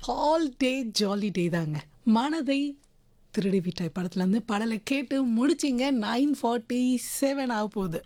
All day jolly டே தாங்க மனதை திருடி விட்டாய் படத்துலேருந்து பாடலை கேட்டு முடிச்சிங்க நைன் ஃபார்ட்டி செவன் ஆக போகுது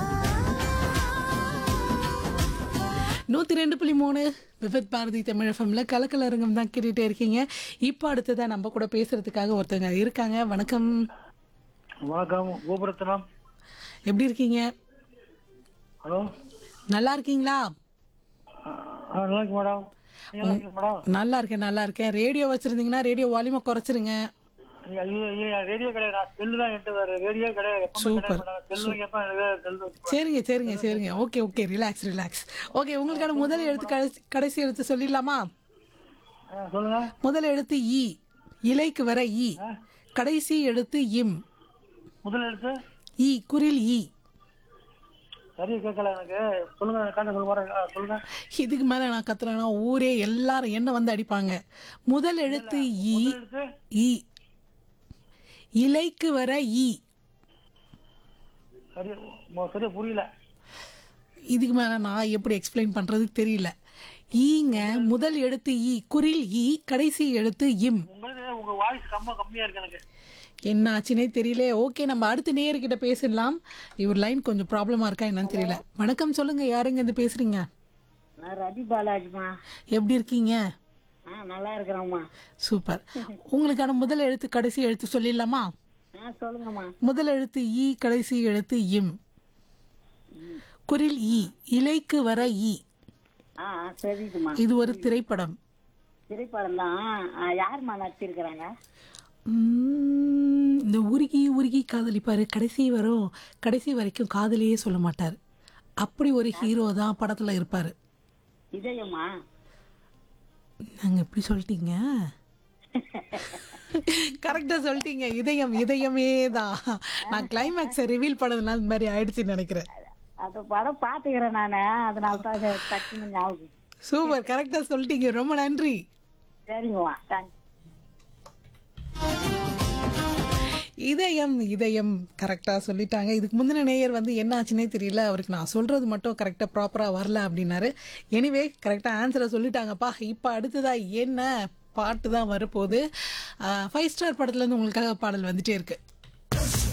நூற்றி ரெண்டு புள்ளி மூணு விபத் பாரதி தமிழ் எஃப்எம்ல கலக்கல் அரங்கம் தான் கேட்டுகிட்டே இருக்கீங்க இப்போ அடுத்ததா நம்ம கூட பேசுறதுக்காக ஒருத்தவங்க இருக்காங்க வணக்கம் வணக்கம் கோபுரத்தனம் எப்படி இருக்கீங்க ஹலோ நல்லா இருக்கீங்களா ஆ நல்லா இருக்கு மேடம் நீங்க நல்லா இருக்கீங்க மேடம் நல்லா இருக்கேன் நல்லா இருக்கேன் ரேடியோ வச்சிருந்தீங்கன்னா ரேடியோ வால்யூமை குறைச்சிருங்க ஐயா, ஐயோ, ஐயோ, ரேடியோ கிடையாது நான் செல்லு தான் என்கிட்ட வேறு ரேடியோ கிடையாது எப்பவுமே சூப்பர். கிடையாது மேடம். செல்லு கேட்பேன் எனக்கு செல்லு சரிங்க சரிங்க சரிங்க okay okay relax relax okay உங்களுக்கான முதல் எழுத்து கடைசி கடைசி எழுத்து சொல்லிடலாமா ஆ, சொல்லுங்க முதல் எழுத்து இ இலைக்கு வர இ கடைசி எழுத்து இம் முதல் எழுத்து இ குரில் இ சரியா கேட்கல எனக்கு சொல்லுங்க காட்ட சொல்ல வரேன் ஆ, சொல்லுங்க இதுக்கு மேல நான் கத்துறேன்னா ஊரே எல்லாரும் என்ன வந்து அடிப்பாங்க முதல் எழுத்து இ முதல் எழுத்து இ இலைக்கு வர இ சரியா மொ- சரியா புரியல இதுக்கு மேல நான் எப்படி எக்ஸ்பிளைன் பண்றது தெரியல ஈங்க முதல் எழுத்து இ குரில் இ கடைசி எழுத்து இம் உங்களுக்கு உங்க வாய்ஸ் ரொம்ப கம்மியா இருக்கு எனக்கு என்ன ஆச்சுனே தெரியல ஓகே நம்ம அடுத்த நேயர்கிட்ட பேசிடலாம் இவர் லைன் கொஞ்சம் ப்ராப்ளமா இருக்கா என்னன்னு தெரியல வணக்கம் சொல்லுங்க யாருங்க இருந்து பேசுறீங்க நான் ரதி பாலாஜிமா எப்படி இருக்கீங்க ஆ நல்லா இருக்கிறேம்மா சூப்பர் உங்களுக்கான முதல் எழுத்து கடைசி எழுத்து சொல்லிடலாமா ஆ சொல்லுங்கம்மா முதல் எழுத்து இ கடைசி எழுத்து இம் குரில் இ இலைக்கு வர இ ஆ ஆ, சரிதும்மா இது ஒரு திரைப்படம் திரைப்படம் தான் யாரும்மா நடிச்சிருக்கிறாங்க உம், இந்த உருகி உருகி காதலிப்பாரு கடைசி வரும் கடைசி வரைக்கும் காதலியே சொல்ல மாட்டார் அப்படி ஒரு ஹீரோ தான் படத்துல இருப்பாரு இதயம்மா நாங்க எப்படி சொல்லிட்டீங்க கரெக்டா சொல்லிட்டீங்க இதயம் இதயமே தான் நான் கிளைமேக்ஸை ரிவீல் பண்ணதுனால இந்த மாதிரி ஆயிடுச்சுன்னு நினைக்கிறேன் அந்த படம் பார்த்துக்கிறேன் நான் அதனால தான் அது டக்குன்னு ஞாபகம் சூப்பர் கரெக்டா சொல்லிட்டீங்க ரொம்ப நன்றி சரிங்கம்மா தேங்க்ஸ் இதயம் இதயம் கரெக்டாக சொல்லிட்டாங்க இதுக்கு முந்தின நேயர் வந்து என்ன ஆச்சுன்னே தெரியல அவருக்கு நான் சொல்கிறது மட்டும் கரெக்டாக ப்ராப்பராக வரல அப்படின்னாரு எனிவே கரெக்டாக ஆன்சரை சொல்லிட்டாங்கப்பா இப்போ அடுத்ததா என்ன பாட்டு தான் வரப்போகுது ஃபைவ் ஸ்டார் படத்துலேருந்து உங்களுக்காக பாடல் வந்துட்டே இருக்கு